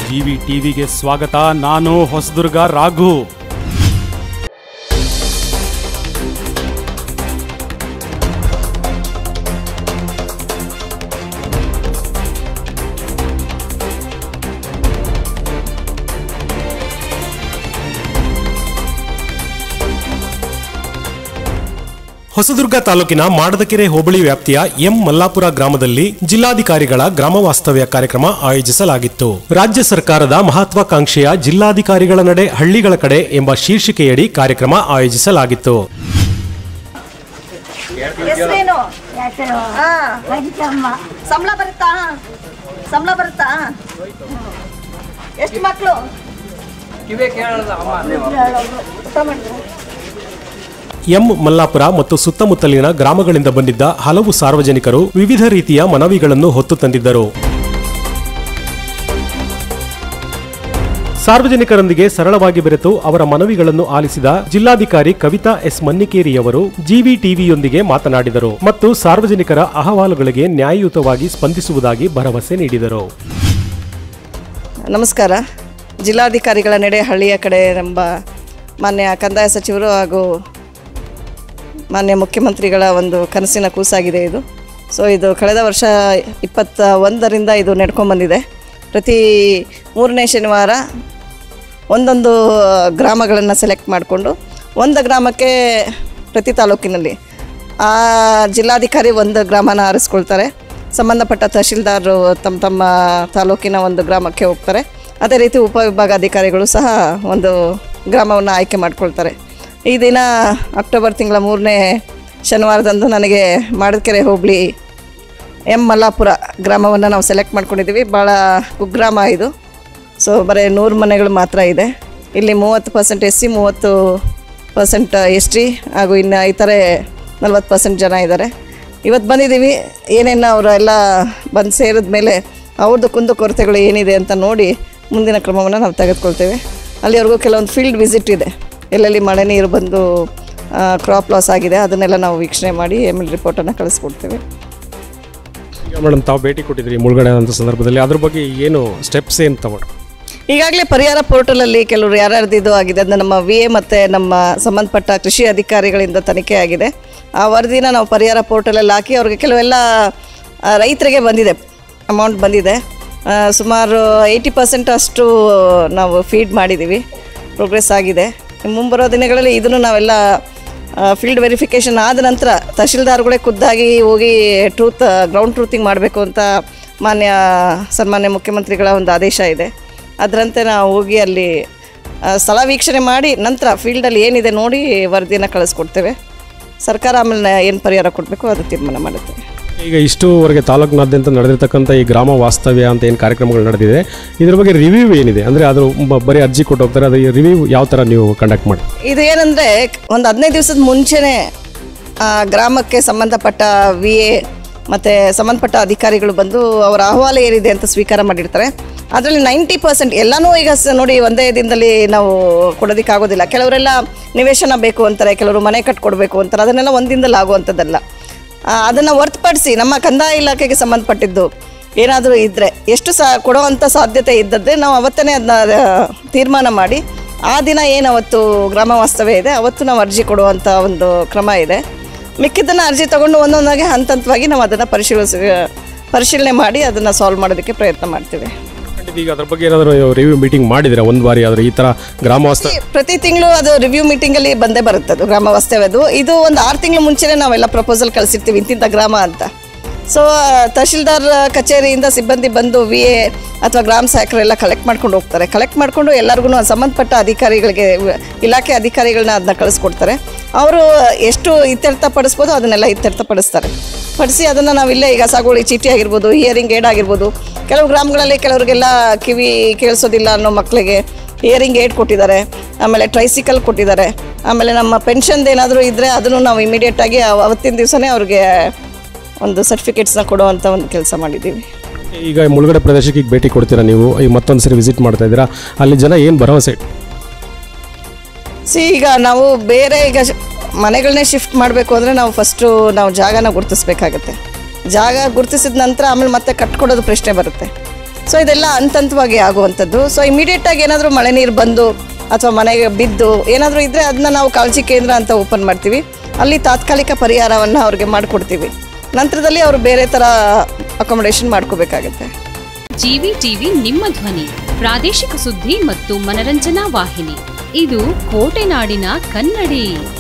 GV ಟಿವಿಗೆ ಸ್ವಾಗತ ನಾನು ಹೊಸದುರ್ಗ ರಾಘು ಹೊಸದುರ್ಗ ತಾಲೂಕಿನ ಮಾಡದಕೆರೆ ಹೋಬಳಿ ವ್ಯಾಪ್ತಿಯ ಎಂ ಮಲ್ಲಾಪುರ ಗ್ರಾಮದಲ್ಲಿ ಜಿಲ್ಲಾಧಿಕಾರಿಗಳ ಗ್ರಾಮ ವಾಸ್ತವ್ಯ ಕಾರ್ಯಕ್ರಮ ಆಯೋಜಿಸಲಾಗಿತ್ತು ರಾಜ್ಯ ಸರ್ಕಾರದ ಮಹತ್ವಾಕಾಂಕ್ಷೆಯ ಜಿಲ್ಲಾಧಿಕಾರಿಗಳ ನಡೆ ಹಳ್ಳಿಗಳ ಕಡೆ ಎಂಬ ಶೀರ್ಷಿಕೆಯಡಿ ಕಾರ್ಯಕ್ರಮ ಆಯೋಜಿಸಲಾಗಿತ್ತು ಹೆಸರೇನು ಹೆಸರು ಹಾ ಪಂಚಮ್ಮ ಸಂಬಳ ಬರುತ್ತಾ ಸಂಬಳ ಬರುತ್ತಾ ಎಷ್ಟು ಮಕ್ಕಳು ಊಟ ಮಾಡಿದ್ರು ಎಂ ಮಲ್ಲಾಪುರ ಮತ್ತು ಸುತ್ತಮುತ್ತಲಿನ ಗ್ರಾಮಗಳಿಂದ ಬಂದಿದ್ದ ಹಲವು ಸಾರ್ವಜನಿಕರು ವಿವಿಧ ರೀತಿಯ ಮನವಿಗಳನ್ನು ಹೊತ್ತು ತಂದಿದ್ದರು ಸಾರ್ವಜನಿಕರೊಂದಿಗೆ ಸರಳವಾಗಿ ಬೆರೆತು ಅವರ ಮನವಿಗಳನ್ನು ಆಲಿಸಿದ ಜಿಲ್ಲಾಧಿಕಾರಿ ಕವಿತಾ ಎಸ್ ಮನ್ನಿಕೇರಿಯವರು ಜಿವಿ ಟಿವಿಯೊಂದಿಗೆ ಮಾತನಾಡಿದರು ಮತ್ತು ಸಾರ್ವಜನಿಕರ ಅಹವಾಲುಗಳಿಗೆ ನ್ಯಾಯಯುತವಾಗಿ ಸ್ಪಂದಿಸುವುದಾಗಿ ಭರವಸೆ ನೀಡಿದರು ನಮಸ್ಕಾರ ಜಿಲ್ಲಾಧಿಕಾರಿಗಳ ನಡೆ ಹಳ್ಳಿಯ ಕಡೆ ಎಂಬ ಮಾನ್ಯ ಕಂದಾಯ ಸಚಿವರು ಹಾಗೂ ಮಾನ್ಯ ಮುಖ್ಯಮಂತ್ರಿಗಳ ಒಂದು ಕನಸಿನ ಕೂಸಾಗಿದೆ ಇದು ಸೊ ಇದು ಕಳೆದ ವರ್ಷ ಇಪ್ಪತ್ತ ಒಂದರಿಂದ ಇದು ನಡ್ಕೊಂಡ್ಬಂದಿದೆ ಪ್ರತಿ ಮೂರನೇ ಶನಿವಾರ ಒಂದೊಂದು ಗ್ರಾಮಗಳನ್ನು ಸೆಲೆಕ್ಟ್ ಮಾಡಿಕೊಂಡು ಒಂದು ಗ್ರಾಮಕ್ಕೆ ಪ್ರತಿ ತಾಲೂಕಿನಲ್ಲಿ ಆ ಜಿಲ್ಲಾಧಿಕಾರಿ ಒಂದು ಗ್ರಾಮನ ಆರಿಸ್ಕೊಳ್ತಾರೆ ಸಂಬಂಧಪಟ್ಟ ತಹಶೀಲ್ದಾರರು ತಮ್ಮ ತಮ್ಮ ತಾಲೂಕಿನ ಒಂದು ಗ್ರಾಮಕ್ಕೆ ಹೋಗ್ತಾರೆ ಅದೇ ರೀತಿ ಉಪವಿಭಾಗಾಧಿಕಾರಿಗಳು ಸಹ ಒಂದು ಗ್ರಾಮವನ್ನು ಆಯ್ಕೆ ಮಾಡ್ಕೊಳ್ತಾರೆ ಈ ದಿನ ಅಕ್ಟೋಬರ್ ತಿಂಗಳ ಮೂರನೇ ಶನಿವಾರದಂದು ನನಗೆ ಮಾಡದಕೆರೆ ಹೋಬಳಿ ಎಂ ಮಲ್ಲಾಪುರ ಗ್ರಾಮವನ್ನು ನಾವು ಸೆಲೆಕ್ಟ್ ಮಾಡ್ಕೊಂಡಿದ್ದೀವಿ ಭಾಳ ಕುಗ್ರಾಮ ಇದು ಸೊ ಬರೀ ನೂರು ಮನೆಗಳು ಮಾತ್ರ ಇದೆ ಇಲ್ಲಿ ಮೂವತ್ತು ಪರ್ಸೆಂಟ್ ಎಸ್ ಸಿ ಮೂವತ್ತು ಪರ್ಸೆಂಟ್ ಎಸ್ ಟಿ ಹಾಗೂ ಇನ್ನು ಇತರೆ ನಲ್ವತ್ತು ಪರ್ಸೆಂಟ್ ಜನ ಇದ್ದಾರೆ ಇವತ್ತು ಬಂದಿದ್ದೀವಿ ಏನೇನು ಅವರೆಲ್ಲ ಬಂದು ಸೇರಿದ ಮೇಲೆ ಅವ್ರದ್ದು ಕುಂದು ಕೊರತೆಗಳು ಏನಿದೆ ಅಂತ ನೋಡಿ ಮುಂದಿನ ಕ್ರಮವನ್ನು ನಾವು ತೆಗೆದುಕೊಳ್ತೇವೆ ಅಲ್ಲಿವರೆಗೂ ಕೆಲವೊಂದು ಫೀಲ್ಡ್ ವಿಸಿಟ್ ಇದೆ ಎಲ್ಲೆಲ್ಲಿ ಮಳೆ ನೀರು ಬಂದು ಕ್ರಾಪ್ ಲಾಸ್ ಆಗಿದೆ ಅದನ್ನೆಲ್ಲ ನಾವು ವೀಕ್ಷಣೆ ಮಾಡಿ ಎಮ್ ಎಲ್ ರಿಪೋರ್ಟನ್ನು ಕಳಿಸ್ಕೊಡ್ತೇವೆ ಈಗ ಮೇಡಮ್ ತಾವು ಭೇಟಿ ಕೊಟ್ಟಿದ್ರಿ ಮುಳುಗಡೆ ಅಂತ ಸಂದರ್ಭದಲ್ಲಿ ಅದ್ರ ಬಗ್ಗೆ ಏನು ಸ್ಟೆಪ್ಸ್ ಏನು ತಗೊಂಡು ಈಗಾಗಲೇ ಪರಿಹಾರ ಪೋರ್ಟಲಲ್ಲಿ ಕೆಲವರು ಯಾರ್ಯಾರ್ದು ಇದು ಆಗಿದೆ ಅದನ್ನ ನಮ್ಮ ವಿ ಎ ಮತ್ತು ನಮ್ಮ ಸಂಬಂಧಪಟ್ಟ ಕೃಷಿ ಅಧಿಕಾರಿಗಳಿಂದ ತನಿಖೆ ಆಗಿದೆ ಆ ವರದಿನ ನಾವು ಪರಿಹಾರ ಪೋರ್ಟಲಲ್ಲಿ ಹಾಕಿ ಅವ್ರಿಗೆ ಕೆಲವೆಲ್ಲ ಆ, ರೈತರಿಗೆ ಬಂದಿದೆ ಅಮೌಂಟ್ ಬಂದಿದೆ ಆ, ಸುಮಾರು ಏಯ್ಟಿ ಪರ್ಸೆಂಟ್ ಅಷ್ಟು ನಾವು ಫೀಡ್ ಮಾಡಿದ್ದೀವಿ ಪ್ರೋಗ್ರೆಸ್ ಆಗಿದೆ ಇನ್ನು ಮುಂಬರೋ ದಿನಗಳಲ್ಲಿ ಇದನ್ನು ನಾವೆಲ್ಲ ಫೀಲ್ಡ್ ವೆರಿಫಿಕೇಷನ್ ಆದ ನಂತರ ತಹಶೀಲ್ದಾರ್ಗಳೇ ಖುದ್ದಾಗಿ ಹೋಗಿ ಟ್ರೂತ್ ಗ್ರೌಂಡ್ ಟ್ರೂತಿಂಗ್ ಮಾಡಬೇಕು ಅಂತ ಮಾನ್ಯ ಸನ್ಮಾನ್ಯ ಮುಖ್ಯಮಂತ್ರಿಗಳ ಒಂದು ಆದೇಶ ಇದೆ ಅದರಂತೆ ನಾವು ಹೋಗಿ ಅಲ್ಲಿ ಆ, ಸ್ಥಳ ವೀಕ್ಷಣೆ ಮಾಡಿ ನಂತರ ಫೀಲ್ಡಲ್ಲಿ ಏನಿದೆ ನೋಡಿ ವರದಿಯನ್ನು ಕಳಿಸ್ಕೊಡ್ತೇವೆ ಸರ್ಕಾರ ಆಮೇಲೆ ಏನು ಪರಿಹಾರ ಕೊಡಬೇಕು ಅದು ತೀರ್ಮಾನ ಮಾಡುತ್ತೆ ಈಗ ಇಷ್ಟುವರೆಗೆ ತಾಲೂಕಿನಾದ್ಯಂತ ನಡೆದಿರ್ತಕ್ಕಂಥ ಈ ಗ್ರಾಮ ವಾಸ್ತವ್ಯ ಅಂತ ಏನು ಕಾರ್ಯಕ್ರಮಗಳು ನಡೆದಿದೆ ಇದ್ರ ಬಗ್ಗೆ ರಿವ್ಯೂ ಏನಿದೆ ಅಂದರೆ ಅದು ಬ- ಬರೀ ಅರ್ಜಿ ಕೊಟ್ಟು ಹೋಗ್ತಾರೆ ಅದು ರಿವ್ಯೂ ಯಾವ ಥರ ನೀವು ಕಂಡಕ್ಟ್ ಮಾಡಿ ಇದು ಏನಂದರೆ ಒಂದು ಹದಿನೈದು ದಿವಸದ ಮುಂಚೆನೇ ಆ, ಗ್ರಾಮಕ್ಕೆ ಸಂಬಂಧಪಟ್ಟ ವಿ ಎ ಮತ್ತು ಸಂಬಂಧಪಟ್ಟ ಅಧಿಕಾರಿಗಳು ಬಂದು ಅವರ ಅಹವಾಲು ಏನಿದೆ ಅಂತ ಸ್ವೀಕಾರ ಮಾಡಿರ್ತಾರೆ ಅದರಲ್ಲಿ ನೈಂಟಿ ಪರ್ಸೆಂಟ್ ಎಲ್ಲನೂ ಈಗ ಸ ನೋಡಿ ಒಂದೇ ದಿನದಲ್ಲಿ ನಾವು ಕೊಡೋದಕ್ಕಾಗೋದಿಲ್ಲ ಕೆಲವರೆಲ್ಲ ನಿವೇಶನ ಬೇಕು ಅಂತಾರೆ ಕೆಲವರು ಮನೆ ಕಟ್ಕೊಡ್ಬೇಕು ಅಂತಾರೆ ಅದನ್ನೆಲ್ಲ ಒಂದು ದಿನದಲ್ಲಿ ಆಗುವಂಥದ್ದಲ್ಲ ಅದನ್ನು ಹೊರತುಪಡಿಸಿ ನಮ್ಮ ಕಂದಾಯ ಇಲಾಖೆಗೆ ಸಂಬಂಧಪಟ್ಟಿದ್ದು ಏನಾದರೂ ಇದ್ದರೆ ಎಷ್ಟು ಸಹ ಕೊಡುವಂಥ ಸಾಧ್ಯತೆ ಇದ್ದದ್ದೇ ನಾವು ಅವತ್ತೇ ಅದನ್ನ ತೀರ್ಮಾನ ಮಾಡಿ ಆ ದಿನ ಏನು ಅವತ್ತು ಗ್ರಾಮ ವಾಸ್ತವ್ಯ ಇದೆ ಅವತ್ತು ನಾವು ಅರ್ಜಿ ಕೊಡುವಂಥ ಒಂದು ಕ್ರಮ ಇದೆ ಮಿಕ್ಕಿದ್ದನ್ನು ಅರ್ಜಿ ತಗೊಂಡು ಒಂದೊಂದಾಗಿ ಹಂತ ಹಂತವಾಗಿ ನಾವು ಅದನ್ನು ಪರಿಶೀಲಿಸಿ ಪರಿಶೀಲನೆ ಮಾಡಿ ಅದನ್ನು ಸಾಲ್ವ್ ಮಾಡೋದಕ್ಕೆ ಪ್ರಯತ್ನ ಮಾಡ್ತೀವಿ ಈಗ ಅದ್ರ ಬಗ್ಗೆ ಏನಾದರೂ ರಿವ್ಯೂ ಮೀಟಿಂಗ್ ಮಾಡಿದ್ರೆ ಒಂದು ಬಾರಿ ಆದರೆ ಈ ಥರ ಗ್ರಾಮ ವಾಸ್ತವ್ಯ ಪ್ರತಿ ತಿಂಗಳು ಅದು ರಿವ್ಯೂ ಮೀಟಿಂಗಲ್ಲಿ ಬಂದೇ ಬರುತ್ತೆ ಅದು ಗ್ರಾಮ ವಾಸ್ತವ್ಯದು ಇದು ಒಂದು ಆರು ತಿಂಗಳು ಮುಂಚೆನೇ ನಾವೆಲ್ಲ ಪ್ರಪೋಸಲ್ ಕಳಿಸಿರ್ತೀವಿ ಇಂತಿಂಥ ಗ್ರಾಮ ಅಂತ ಸೊ ತಹಶೀಲ್ದಾರ್ ಕಚೇರಿಯಿಂದ ಸಿಬ್ಬಂದಿ ಬಂದು ವಿ ಎ ಅಥವಾ ಗ್ರಾಮ ಸಹಾಯಕರೆಲ್ಲ ಕಲೆಕ್ಟ್ ಮಾಡ್ಕೊಂಡು ಹೋಗ್ತಾರೆ ಕಲೆಕ್ಟ್ ಮಾಡಿಕೊಂಡು ಎಲ್ಲರಿಗೂ ಸಂಬಂಧಪಟ್ಟ ಅಧಿಕಾರಿಗಳಿಗೆ ವ- ಇಲಾಖೆ ಅಧಿಕಾರಿಗಳನ್ನ ಅದನ್ನ ಕಳಿಸ್ಕೊಡ್ತಾರೆ ಅವರು ಎಷ್ಟು ಇತ್ಯರ್ಥ ಪಡಿಸ್ಬೋದು ಅದನ್ನೆಲ್ಲ ಇತ್ಯರ್ಥ ಪಡಿಸ್ತಾರೆ ಪಡಿಸಿ ಅದನ್ನು ನಾವು ಇಲ್ಲೇ ಈಗ ಸಾಗುವಳಿ ಚೀಟಿ ಆಗಿರ್ಬೋದು ಹಿಯರಿಂಗ್ ಏಡ್ ಆಗಿರ್ಬೋದು ಕೆಲವು ಗ್ರಾಮಗಳಲ್ಲಿ ಕೆಲವರಿಗೆಲ್ಲ ಕಿವಿ ಕೇಳಿಸೋದಿಲ್ಲ ಅನ್ನೋ ಮಕ್ಕಳಿಗೆ ಹಿಯರಿಂಗ್ ಏಡ್ ಕೊಟ್ಟಿದ್ದಾರೆ ಆಮೇಲೆ ಟ್ರೈಸಿಕಲ್ ಕೊಟ್ಟಿದ್ದಾರೆ ಆಮೇಲೆ ನಮ್ಮ ಪೆನ್ಷನ್ದು ಏನಾದರೂ ಇದ್ದರೆ ಅದನ್ನು ನಾವು ಇಮಿಡಿಯೇಟಾಗಿ ಅವತ್ತಿನ ದಿವಸನೇ ಅವ್ರಿಗೆ ಒಂದು ಸರ್ಟಿಫಿಕೇಟ್ಸ್ನ ಕೊಡುವಂಥ ಒಂದು ಕೆಲಸ ಮಾಡಿದ್ದೀವಿ ಈಗ ಮುಳುಗಡೆ ಪ್ರದೇಶಕ್ಕೆ ಈಗ ಭೇಟಿ ಕೊಡ್ತೀರಾ ನೀವು ಈಗ ಮತ್ತೊಂದು ಸರಿ ವಿಸಿಟ್ ಮಾಡ್ತಾ ಇದ್ದೀರಾ ಅಲ್ಲಿ ಜನ ಏನು ಭರವಸೆ ಸಿ ಈಗ ನಾವು ಬೇರೆ ಈಗ ಶ್- ಮನೆಗಳನ್ನೇ ಶಿಫ್ಟ್ ಮಾಡಬೇಕು ಅಂದರೆ ನಾವು ಫಸ್ಟು ನಾವು ಜಾಗನ ಗುರುತಿಸ್ಬೇಕಾಗತ್ತೆ ಜಾಗ ಗುರುತಿಸಿದ ನಂತರ ಆಮೇಲೆ ಮತ್ತೆ ಕಟ್ಕೊಡೋದು ಪ್ರಶ್ನೆ ಬರುತ್ತೆ ಸೊ ಇದೆಲ್ಲ ಹಂತ ಹಂತವಾಗಿ ಆಗುವಂಥದ್ದು ಸೊ ಇಮಿಡಿಯೇಟಾಗಿ ಏನಾದರೂ ಮಳೆ ನೀರು ಬಂದು ಅಥವಾ ಮನೆಗೆ ಬಿದ್ದು ಏನಾದರೂ ಇದ್ದರೆ ಅದನ್ನ ನಾವು ಕಾಳಜಿ ಕೇಂದ್ರ ಅಂತ ಓಪನ್ ಮಾಡ್ತೀವಿ ಅಲ್ಲಿ ತಾತ್ಕಾಲಿಕ ಪರಿಹಾರವನ್ನು ಅವ್ರಿಗೆ ಮಾಡಿಕೊಡ್ತೀವಿ ನಂತರದಲ್ಲಿ ಅವರು ಬೇರೆ ಥರ ಅಕೊಮಡೇಷನ್ ಮಾಡ್ಕೋಬೇಕಾಗತ್ತೆ ಜಿವಿ ಟಿವಿ ನಿಮ್ಮ ಧ್ವನಿ ಪ್ರಾದೇಶಿಕ ಸುದ್ದಿ ಮತ್ತು ಮನರಂಜನಾ ವಾಹಿನಿ ಇದು ಕೋಟೆನಾಡಿನ ಕನ್ನಡಿ